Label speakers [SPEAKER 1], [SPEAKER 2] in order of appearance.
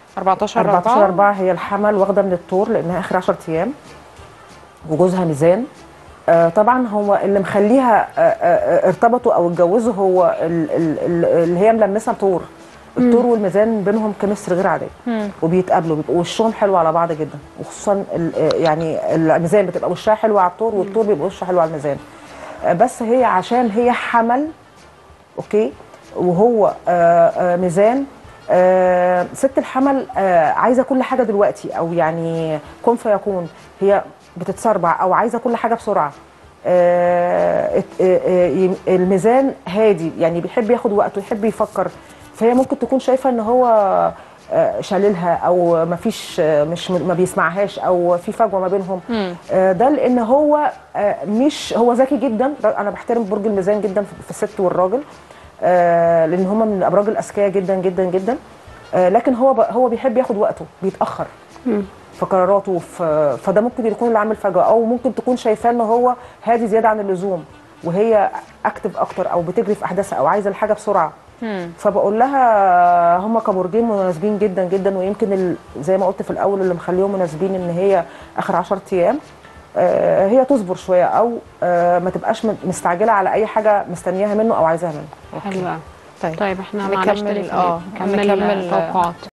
[SPEAKER 1] 14
[SPEAKER 2] 14
[SPEAKER 1] 4
[SPEAKER 2] 4 هي الحمل واخده من الطور لانها اخر 10 ايام وجوزها ميزان آه، طبعا هو اللي مخليها آه، آه، ارتبطوا او اتجوزوا هو ال- ال- ال- اللي هي ملمسه طور الطور والميزان بينهم كيمستري غير عاديه وبيتقابلوا بيبقوا وشهم حلو على بعض جدا وخصوصا ال- آه، يعني الميزان بتبقى وشها حلو على الطور والطور بيبقى وشه حلو على الميزان آه، بس هي عشان هي حمل اوكي وهو آه، آه، ميزان آه، ست الحمل آه، عايزه كل حاجه دلوقتي او يعني كن فيكون هي بتتسربع او عايزه كل حاجه بسرعه آه، ات- آه، آه، يم- الميزان هادي يعني بيحب ياخد وقته يحب يفكر فهي ممكن تكون شايفه ان هو آه، شاللها او ما فيش آه، مش ما بيسمعهاش او في فجوه ما بينهم آه، ده لان هو آه، مش هو ذكي جدا ده انا بحترم برج الميزان جدا في في الست والراجل آه، لان هم من الابراج الاذكياء جدا جدا جدا آه، لكن هو ب- هو بيحب ياخد وقته بيتاخر في قراراته في فده ممكن يكون اللي عامل فجوه او ممكن تكون شايفاه ان هو هادي زياده عن اللزوم وهي اكتف اكتر او بتجري في احداثها او عايزه الحاجه بسرعه فبقول لها هم كبرجين مناسبين جدا جدا ويمكن ال- زي ما قلت في الاول اللي مخليهم مناسبين ان هي اخر 10 ايام آه، هي تصبر شويه او آه، ما تبقاش م- مستعجله على اي حاجه مستنياها منه او عايزاها منه
[SPEAKER 3] حلوه
[SPEAKER 1] طيب
[SPEAKER 3] طيب احنا
[SPEAKER 1] نكمل-
[SPEAKER 3] معلش تليفون.
[SPEAKER 1] آه،
[SPEAKER 3] نكمل
[SPEAKER 1] نكمل-
[SPEAKER 3] توقعات